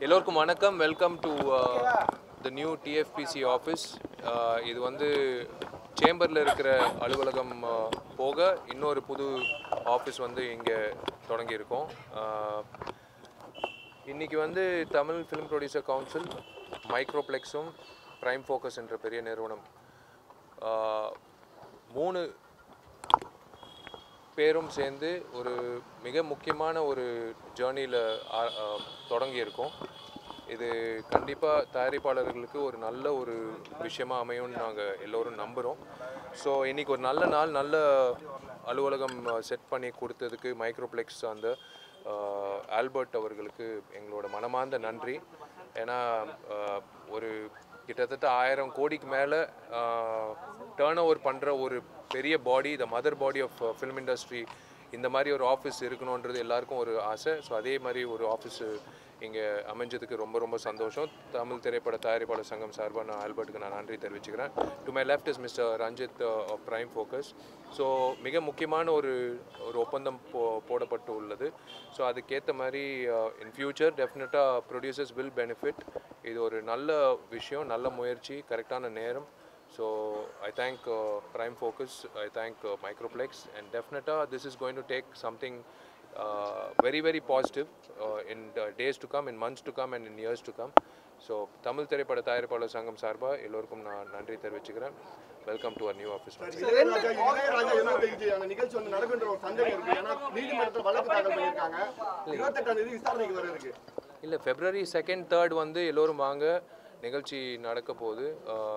எல்லோருக்கும் வணக்கம் welcome to the new TFC office இது வந்து சேம்பரில் இருக்கிற அலுவலகம் uh, போக இன்னொரு புது ஆஃபீஸ் வந்து இங்கே தொடங்கியிருக்கோம் Uh, இன்னைக்கு வந்து தமிழ் ஃபிலிம் ப்ரொடியூசர் கவுன்சில் மைக்ரோப்ளெக்ஸும் ப்ரைம் ஃபோக்கஸ் என்ற பெரிய நிறுவனம் uh, மூணு பேரும் சேர்ந்து ஒரு மிக முக்கியமான ஒரு ஜேர்னியில் தொடங்கியிருக்கோம் இது கண்டிப்பாக தயாரிப்பாளர்களுக்கு ஒரு நல்ல ஒரு விஷயமா அமையும்னு நாங்கள் எல்லோரும் நம்புகிறோம் ஸோ இன்றைக்கி ஒரு நல்ல நாள் நல்ல அலுவலகம் செட் பண்ணி கொடுத்ததுக்கு மைக்ரோப்ளெக்ஸ் அந்த ஆஹ், ஆல்பர்ட் அவர்களுக்கு எங்களோட மனமார்ந்த நன்றி ஏன்னா ஆஹ், ஒரு கிட்டத்தட்ட ஆயிரம் கோடிக்கு மேலே டேர்ன் ஓவர் பண்ணுற ஒரு பெரிய body the mother body of film industry இந்த மாதிரி ஒரு ஆஃபீஸ் இருக்கணுன்றது எல்லாருக்கும் ஒரு ஆசை ஸோ அதே மாதிரி ஒரு ஆஃபீஸ் இங்கே அமைஞ்சதுக்கு ரொம்ப ரொம்ப சந்தோஷம் தமிழ் திரைப்பட தயாரிப்பாளர் சங்கம் சார்பாக நான் ஆல்பர்ட்டுக்கு நான் நன்றி தெரிவிச்சுக்கிறேன் to my left is mister Ranjith of Prime Focus so மிக முக்கியமான ஒரு ஒரு ஒப்பந்தம் போ போடப்பட்டு உள்ளது ஸோ அதுக்கேற்ற மாதிரி இன் ஃபியூச்சர் டெஃபினட்டாக ப்ரொடியூசர்ஸ் வில் பெனிஃபிட் இது ஒரு நல்ல விஷயம் நல்ல முயற்சி கரெக்டான நேரம் So I thank uh, Prime Focus, I thank uh, Microplex, and definitely this is going to take something uh, very very positive uh, in the days to come, in months to come, and in years to come. So Tamil திரைப்பட தயாரிப்பாளர் சங்கம் சார்பாக எல்லோருக்கும் நான் நன்றி தெரிவிச்சுக்கிறேன் welcome to our new office Ilaiyaraaja Ilaiyaraaja இருபத்தஞ்சு அந்த நிகழ்ச்சி வந்து நடக்குன்ற ஒரு சந்தேகம் இருக்கு ஏன்னா நீதிமன்றத்தில் வழக்கு தாக்கல் பண்ணியிருக்காங்க இருபத்தெட்டாம் தேதி விசாரணைக்கு வர இருக்கு இல்லை ஃபெப்ரவரி செகண்ட் தேர்ட் வந்து எல்லோரும் வாங்க நிகழ்ச்சி நடக்க போகுது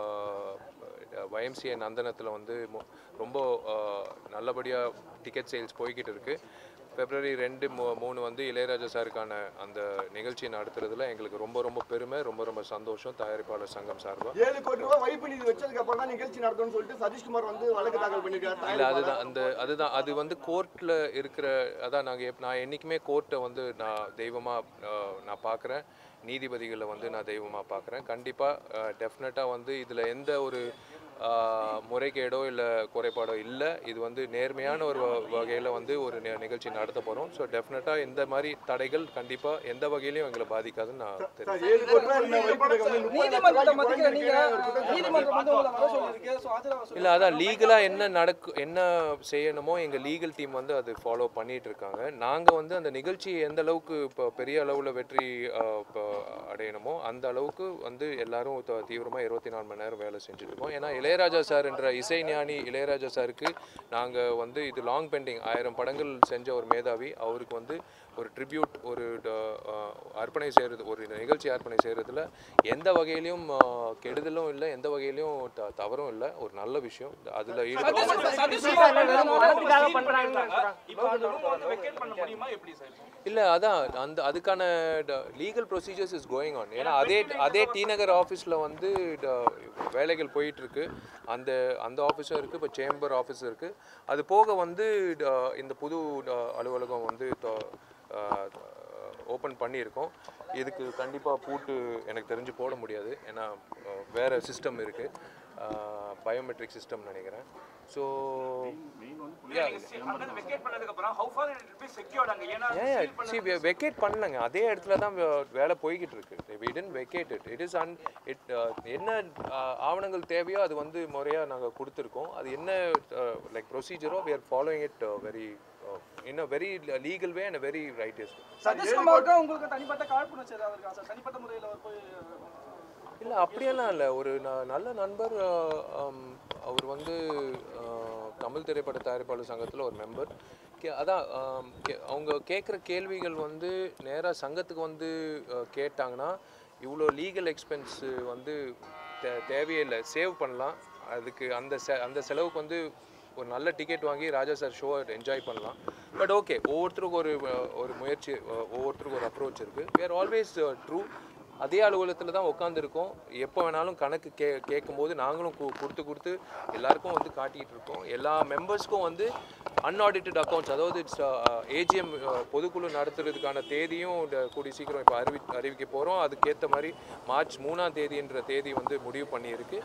YMCA நந்தனத்தில் வந்து மு- ரொம்ப நல்லபடியாக டிக்கெட் சேல்ஸ் போய்கிட்டு இருக்கு ஃபெப்ரவரி ரெண்டு மூ மூணு வந்து இளையராஜா சாருக்கான அந்த நிகழ்ச்சியை நடத்துறதுல எங்களுக்கு ரொம்ப ரொம்ப பெருமை ரொம்ப ரொம்ப சந்தோஷம் தயாரிப்பாளர் சங்கம் சார்பாக ஏழு கோடி ரூபாய் வைப்பு நிதி வச்சதுக்கு அப்புறம் தான் நிகழ்ச்சி நடத்தும்னு சொல்லிட்டு சதீஷ்குமார் வந்து வழக்கு தாக்கல் பண்ணியிருக்காரு இல்லை அதுதான் அந்த அதுதான் அது வந்து கோர்ட்டில் இருக்கிற அதான் நாங்கள் எப் நான் என்றைக்குமே கோர்ட்டை வந்து நான் தெய்வமாக நான் பார்க்குறேன் நீதிபதிகளை வந்து நான் தெய்வமாக பார்க்குறேன் கண்டிப்பாக டெஃபினட்டாக வந்து இதில் எந்த ஒரு ஆஹ், முறைகேடோ இல்லை குறைபாடோ இல்லை இது வந்து நேர்மையான ஒரு வகையில் வந்து ஒரு நி- நிகழ்ச்சி நடத்த போகிறோம் ஸோ டெஃபினட்டாக இந்த மாதிரி தடைகள் கண்டிப்பாக எந்த வகையிலையும் எங்களை பாதிக்காதுன்னு நான் தெரியும் சார், ஏழு கோடி ரூபாய் இருந்த வைப்பு தொகை வந்து முப்பது லட்ச நீதிமன்றத்தை ரூபாய்க்கு மதிக்கிற நீங்க குறைஞ்சிருக்கு. நீதிமன்றம் வந்து உங்களை வர சொல்லியிருக்கு ஸோ ஆஜராக சொல்லி இல்லை அதான் லீகலாக என்ன நடக்கு என்ன செய்யணுமோ எங்கள் லீகல் டீம் வந்து அது ஃபாலோ பண்ணிட்டு இருக்காங்க நாங்கள் வந்து அந்த நிகழ்ச்சி எந்த அளவுக்கு இப்போ பெரிய அளவில் வெற்றி அஹ், இப்போ அடையணுமோ அந்த அளவுக்கு வந்து எல்லாரும் த- தீவிரமா இருபத்தி நாலு மணி நேரம் வேலை செஞ்சுட்டு இருக்கோம் ஏன்னா இளையராஜா சார் என்ற இசைஞானி இளையராஜா சாருக்கு நாங்கள் வந்து இது லாங் பெண்டிங் ஆயிரம் படங்கள் செஞ்ச ஒரு மேதாவி அவருக்கு வந்து ஒரு ட்ரிபியூட் ஒரு ட- அஹ், அர்ப்பணை செய்கிறது ஒரு நிகழ்ச்சி அர்ப்பணை செய்கிறதுல எந்த வகையிலையும் அஹ், கெடுதலும் இல்லை எந்த வகையிலையும் த- தவறும் இல்லை ஒரு நல்ல விஷயம் அதில் ஈடுபட்டு இல்லை அதான் அந்த அதுக்கான legal procedures is going on ஏன்னா அதே அதே டி நகர் ஆஃபீஸில் வந்து ட- வேலைகள் போயிட்டு இருக்கு அந்த அந்த ஆஃபீஸும் இருக்குது இப்போ சேம்பர் ஆஃபீஸ் இருக்குது அது போக வந்து ட- இந்த புது ட- அலுவலகம் வந்து ஓப்பன் பண்ணியிருக்கோம் இதுக்கு கண்டிப்பாக பூட்டு எனக்கு தெரிஞ்சு போட முடியாது ஏன்னா அஹ், வேற சிஸ்டம் இருக்குது பயோமெட்ரிக் சிஸ்டம் நினைக்கிறேன் ஸோ சி வெக்கேட் பண்ணலங்க அதே இடத்துல தான் வே- வேலை போய்கிட்டு இருக்கு we didn't vacate it it is an it என்ன uh, ஆவணங்கள் தேவையோ அது வந்து முறையாக நாங்கள் கொடுத்துருக்கோம் அது என்ன லைக் ப்ரொசீஜரோ we are following it uh, very uh, in a very legal way and a very righteous way சதீஷ்குமாருக்கு உங்களுக்கு தனிப்பட்ட காழ்ப்புணர்ச்சி ஏதாவது இருக்கா சார் தனிப்பட்ட முறையில் அவர் போய் இல்லை அப்படியெல்லாம் இல்லை ஒரு ந- நல்ல நண்பர் அஹ், ஹம், அவர் வந்து அஹ், தமிழ் திரைப்பட தயாரிப்பாளர் சங்கத்தில் ஒரு மெம்பர் கே அதான் ஆம், கே- அவங்க கேட்குற கேள்விகள் வந்து நேராக சங்கத்துக்கு வந்து அஹ், கேட்டாங்கன்னா இவ்வளோ லீகல் எக்ஸ்பென்ஸ் வந்து தே தேவையே இல்லை சேவ் பண்ணலாம் அதுக்கு அந்த செ அந்த செலவுக்கு வந்து ஒரு நல்ல டிக்கெட் வாங்கி ராஜா சார் ஷோ என்ஜாய் பண்ணலாம் பட் ஓகே ஒவ்வொருத்தருக்கும் ஒரு அஹ், ஒரு முயற்சி அஹ், ஒவ்வொருத்தருக்கும் ஒரு அப்ரோச் இருக்குது we are ஆல்வேஸ் ட்ரூ அதே அலுவலகத்தில் தான் உட்காந்துருக்கோம் எப்போ வேணாலும் கணக்கு கே கேட்கும்போது நாங்களும் கு- கொடுத்து கொடுத்து எல்லாருக்கும் வந்து காட்டிகிட்டு இருக்கோம் எல்லா மெம்பர்ஸ்க்கும் வந்து அன்ஆடிட்டட் அக்கௌண்ட்ஸ் அதாவது ஏஜிஎம் பொதுக்குழு நடத்துறதுக்கான தேதியும் இந்த கூடி சீக்கிரம் இப்போ அறிவி அறிவிக்க போகிறோம் அதுக்கேற்ற மாதிரி மார்ச் மூணாம் தேதின்ற தேதி வந்து முடிவு பண்ணியிருக்கு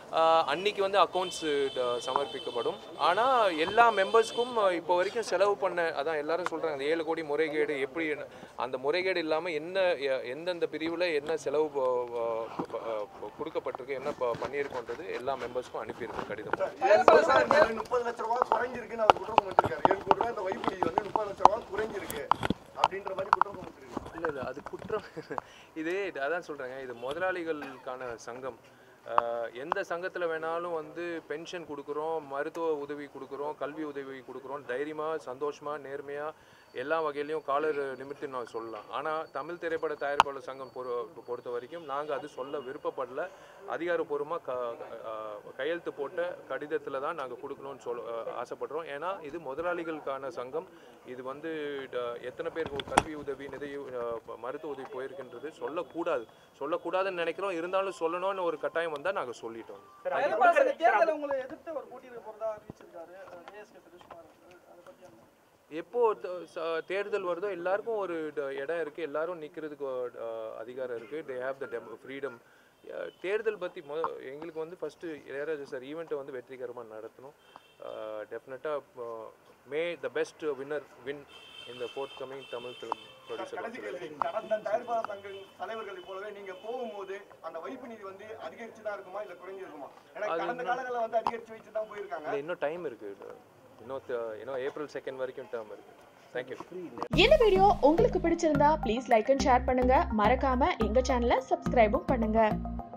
ஆஹ் அன்னைக்கு வந்து அக்கௌண்ட்ஸ் சமர்ப்பிக்கப்படும் ஆனால் எல்லா மெம்பர்ஸ்க்கும் இப்போ வரைக்கும் செலவு பண்ண அதான் எல்லாரும் சொல்கிறாங்க அந்த ஏழு கோடி முறைகேடு எப்படி என்ன- அந்த முறைகேடு இல்லாமல் என்ன எ- எந்தெந்த பிரிவில் என்ன செலவு ப- ப- ப- கொடுக்கப்பட்டிருக்கு என்ன ப- பண்ணியிருக்கோன்றது எல்லா மெம்பர்ஸ்க்கும் அனுப்பியிருக்கோம் கடிதம் ஏழு கோடி ரூபாய் இந்த முப்பது லட்ச ரூபாய் குறைஞ்சிருக்குன்னு அவர் குற்றம் சுமத்திருக்காரு ஏழு கோடி ரூபாய் இந்த வைப்பு நிதி வந்து முப்பது லட்ச ரூபாய் குறைஞ்சிருக்கு அப்படின்ற மாதிரி குற்றம் சுமத்திருக்காரு இல்லை இல்லை அது குற்றம் இது அதான் சொல்கிறேங்க இது முதலாளிகளுக்கான சங்கம் ஆஹ் எந்த சங்கத்தில் வேணாலும் வந்து பென்ஷன் கொடுக்குறோம் மருத்துவ உதவி கொடுக்குறோம் கல்வி உதவி கொடுக்குறோம் தைரியமாக சந்தோஷமாக நேர்மையாக எல்லா வகையிலையும் காலர் நிமிர்த்தி நான் சொல்லலாம் ஆனால் தமிழ் திரைப்பட தயாரிப்பாளர் சங்கம் பொறு பொறுத்த வரைக்கும் நாங்கள் அது சொல்ல விருப்பப்படல அதிகாரப்பூர்வமாக க ஆஹ் கையெழுத்து போட்ட கடிதத்தில் தான் நாங்கள் கொடுக்கணும்னு சொல் ஆஹ் ஆசைப்படுறோம் ஏன்னா இது முதலாளிகளுக்கான சங்கம் இது வந்து ட- எத்தனை பேருக்கு கல்வி உதவி நிதி ஆஹ் மருத்துவ உதவி போயிருக்கின்றது சொல்லக்கூடாது சொல்லக்கூடாதுன்னு நினைக்கிறோம் இருந்தாலும் சொல்லணும்னு ஒரு கட்டாயம் வந்தால் நாங்கள் சொல்லிட்டோம் தயாரிப்பாளர் சங்க தேர்தலை உங்களை எதிர்த்து ஒரு போட்டியிட போறதா அறிவிச்சிருக்காரு ஏஎஸ்கே சதீஷ்குமார் அவர்கள். அதை பத்தி என்ன? எப்போ த- ச- தேர்தல் வருதோ எல்லாருக்கும் ஒரு ட- இடம் இருக்கு எல்லாரும் நிக்கிறதுக்கு அஹ், அதிகாரம் இருக்கு தே ஹேவ் த ஃப்ரீடம் தேர்தல் பற்றி மொ எங்களுக்கு வந்து ஃபஸ்ட்டு இளையராஜா சார் ஈவெண்ட்டை வந்து வெற்றிகரமாக நடத்தணும் டெஃபினட்டாக may the best winner win இந்த ஃபோர்த் கமிங் தமிழ் ஃபிலிம் கடைசி ப்ரொடியூசர் கேள்வி கடந்த தயாரிப்பாளர் சங்க தலைவர்களை போலவே நீங்க போகும்போது அந்த வைப்பு நிதி வந்து அதிகரிச்சு தான் இருக்குமா இல்ல குறைஞ்சு இருக்குமா ஏன்னா அது கடந்த காலங்களில் வந்து அதிகரிச்சு வச்சு தான் போயிருக்காங்க இல்லை இன்னும் டைம் இருக்கு இன்னும் த- இன்னும் ஏப்ரல் செகண்ட் வரைக்கும் டேர்ம் இருக்கு தேங்க்யூ இந்த வீடியோ உங்களுக்கு பிடிச்சிருந்தா ப்ளீஸ் லைக் அண்ட் ஷேர் பண்ணுங்க மறக்காம எங்க சேனலை சப்ஸ்கிரைபும் பண்ணுங்க